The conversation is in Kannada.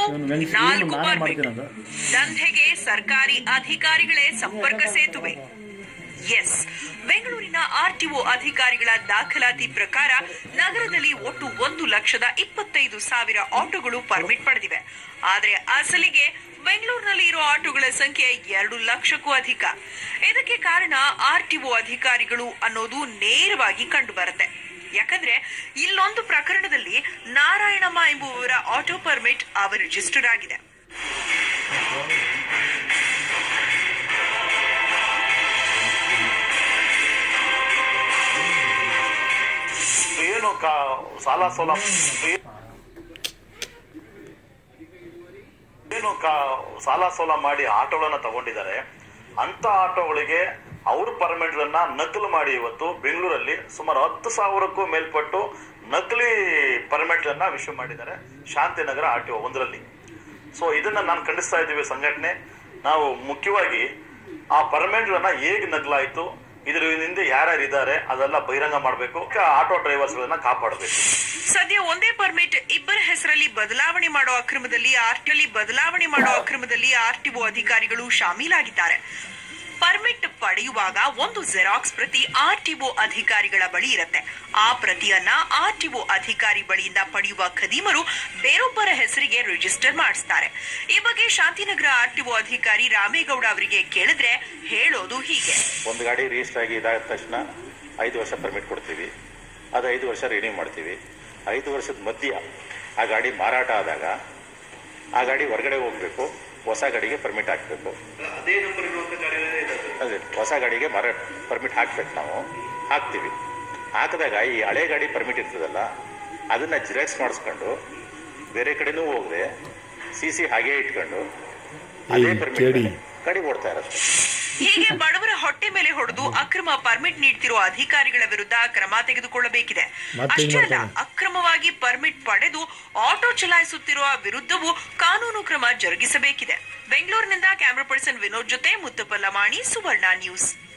ಇವನು ನನಗೆ ಇವನು ನಾಲ್ಕು ನಾನೇ ಪರ್ಮಿಟ್ ಮಾಡ್ತೀನದು. ದಂಧೆಗೆ ಸರ್ಕಾರಿ ಅಧಿಕಾರಿಗಳೇ ಸಂಪರ್ಕ ಸೇತುವೆ ಎಸ್ ಬೆಂಗಳೂರಿನ ಆರ್ಟಿಒ ಅಧಿಕಾರಿಗಳ ದಾಖಲಾತಿ ಪ್ರಕಾರ ನಗರದಲ್ಲಿ ಒಟ್ಟು ಒಂದು ಲಕ್ಷದ ಇಪ್ಪತ್ತೈದು ಸಾವಿರ ಆಟೋಗಳು ಪರ್ಮಿಟ್ ಪಡೆದಿವೆ ಆದರೆ ಅಸಲಿಗೆ ಬೆಂಗಳೂರಿನಲ್ಲಿ ಇರೋ ಆಟೋಗಳ ಸಂಖ್ಯೆ ಎರಡು ಲಕ್ಷಕ್ಕೂ ಅಧಿಕ ಇದಕ್ಕೆ ಕಾರಣ ಆರ್ಟಿಒ ಅಧಿಕಾರಿಗಳು ಅನ್ನೋದು ನೇರವಾಗಿ ಕಂಡು ಬರುತ್ತೆ ಯಾಕಂದ್ರೆ ಇಲ್ಲೊಂದು ಪ್ರಕರಣದಲ್ಲಿ ನಾರಾಯಣಮ್ಮ ಎಂಬುವವರ ಆಟೋ ಪರ್ಮಿಟ್ ಅವರ್ ರಿಜಿಸ್ಟರ್ ಆಗಿದೆ ಏನು ಕಾ- ಸಾಲ ಸೋಲ ಏನು ಕಾ- ಸಾಲ ಸೋಲ ಮಾಡಿ ಆಟೋಗಳನ್ನ ತಗೊಂಡಿದ್ದಾರೆ ಅಂತ ಆಟೋಗಳಿಗೆ ಅವ್ರ ಪರ್ಮಿಟ್ ಅನ್ನ ನಕಲು ಮಾಡಿ ಇವತ್ತು ಬೆಂಗಳೂರಲ್ಲಿ ಸುಮಾರು ಹತ್ತು ಸಾವಿರಕ್ಕೂ ಮೇಲ್ಪಟ್ಟು ನಕಲಿ ಪರ್ಮಿಟ್ ಅನ್ನ ವಿಶ್ವ ಮಾಡಿದ್ದಾರೆ ಶಾಂತಿನಗರ ಆರ್ ಟಿ ಒ ಒಂದರಲ್ಲಿ ಸೊ ಇದನ್ನ ನಾನು ಖಂಡಿಸ್ತಾ ಇದ್ದೀವಿ ಸಂಘಟನೆ ನಾವು ಮುಖ್ಯವಾಗಿ ಆ ಪರ್ಮಿಟ್ ಅನ್ನ ಹೇಗೆ ನಕಲಾಯ್ತು ಇದ್ರ ಹಿಂದೆ ಯಾರ್ಯಾರು ಇದ್ದಾರೆ ಅದೆಲ್ಲ ಬಹಿರಂಗ ಮಾಡಬೇಕು ಆಟೋ ಡ್ರೈವರ್ಸ್ ಗಳನ್ನ ಕಾಪಾಡಬೇಕು ಸದ್ಯ ಒಂದೇ ಪರ್ಮಿಟ್ ಇಬ್ಬರ ಹೆಸರಲ್ಲಿ ಬದಲಾವಣೆ ಮಾಡೋ ಅಕ್ರಮದಲ್ಲಿ ಆರ್ಟಿಒಲಿ ಬದಲಾವಣೆ ಮಾಡೋ ಅಕ್ರಮದಲ್ಲಿ ಆರ್ಟಿಒ ಅಧಿಕಾರಿಗಳು ಶಾಮೀಲಾಗಿದ್ದಾರೆ ಪರ್ಮಿಟ್ ಪಡೆಯುವಾಗ ಒಂದು ಜೆರಾಕ್ಸ್ ಪ್ರತಿ ಆರ್ಟಿಒ ಅಧಿಕಾರಿಗಳ ಬಳಿ ಇರುತ್ತೆ ಆ ಪ್ರತಿಯನ್ನ ಆರ್ಟಿಒ ಅಧಿಕಾರಿ ಬಳಿಯಿಂದ ಪಡೆಯುವ ಖದೀಮರು ಬೇರೊಬ್ಬರ ಹೆಸರಿಗೆ ರಿಜಿಸ್ಟರ್ ಮಾಡಿಸ್ತಾರೆ ಈ ಬಗ್ಗೆ ಶಾಂತಿನಗರ ಆರ್ಟಿಒ ಅಧಿಕಾರಿ ರಾಮೇಗೌಡ ಅವರಿಗೆ ಕೇಳಿದ್ರೆ ಹೇಳೋದು ಹೀಗೆ ಒಂದು ಗಾಡಿ ರಿಜಿಸ್ಟರ್ ಆಗಿ ಇದಾದ ತಕ್ಷಣ ಐದು ವರ್ಷ ಪರ್ಮಿಟ್ ಕೊಡ್ತೀವಿ ಅದು ಐದು ವರ್ಷ ರಿನ್ಯೂ ಮಾಡ್ತೀವಿ ಐದು ವರ್ಷದ ಮಧ್ಯ ಆ ಗಾಡಿ ಮಾರಾಟ ಆದಾಗ ಆ ಗಾಡಿ ಹೊರಗಡೆ ಹೋಗಬೇಕು ಹೊಸ ಗಾಡಿಗೆ ಪರ್ಮಿಟ್ ಹಾಕಬೇಕು ಅದೇ ಹೊಸ ಗಾಡಿಗೆ ಮಾರಾಟ ಪರ್ಮಿಟ್ ಹಾಕ್ಬೇಕು ನಾವು ಹಾಕ್ತೀವಿ ಹಾಕಿದಾಗ ಈ ಹಳೆ ಗಾಡಿ ಪರ್ಮಿಟ್ ಇರ್ತದಲ್ಲ ಅದನ್ನ ಜಿರಾಕ್ಸ್ ಮಾಡಿಸ್ಕೊಂಡು ಬೇರೆ ಕಡೆನೂ ಹೋಗದೆ ಸಿ ಸಿ ಹಾಗೆ ಇಟ್ಕೊಂಡು ಅದೇ ಏಯ್, ಪರ್ಮಿಟ್ ಕೇಳಿ. ಗಾಡಿ ಓಡ್ತಾ ಇರುತ್ತೆ ಹೀಗೆ ಬಡವರ ಹೊಟ್ಟೆ ಮೇಲೆ ಹೊಡೆದು ಅಕ್ರಮ ಪರ್ಮಿಟ್ ನೀಡ್ತಿರೋ ಅಧಿಕಾರಿಗಳ ವಿರುದ್ಧ ಕ್ರಮ ತೆಗೆದುಕೊಳ್ಳಬೇಕಿದೆ ಮತ್ತೆ ಅಷ್ಟೇ ಅಲ್ಲ ಮಾಡ್ತಾನೆ. ಅಕ್ರಮವಾಗಿ ಪರ್ಮಿಟ್ ಪಡೆದು ಆಟೋ ಚಲಾಯಿಸುತ್ತಿರುವ ವಿರುದ್ಧವೂ ಕಾನೂನು ಕ್ರಮ ಜರುಗಿಸಬೇಕಿದೆ ಬೆಂಗಳೂರಿನಿಂದ ಕ್ಯಾಮರಾ ಪರ್ಸನ್ ವಿನೋದ್ ಜೊತೆ ಮುತ್ತಪ್ಪ ಲಮಾಣಿ ಸುವರ್ಣ ನ್ಯೂಸ್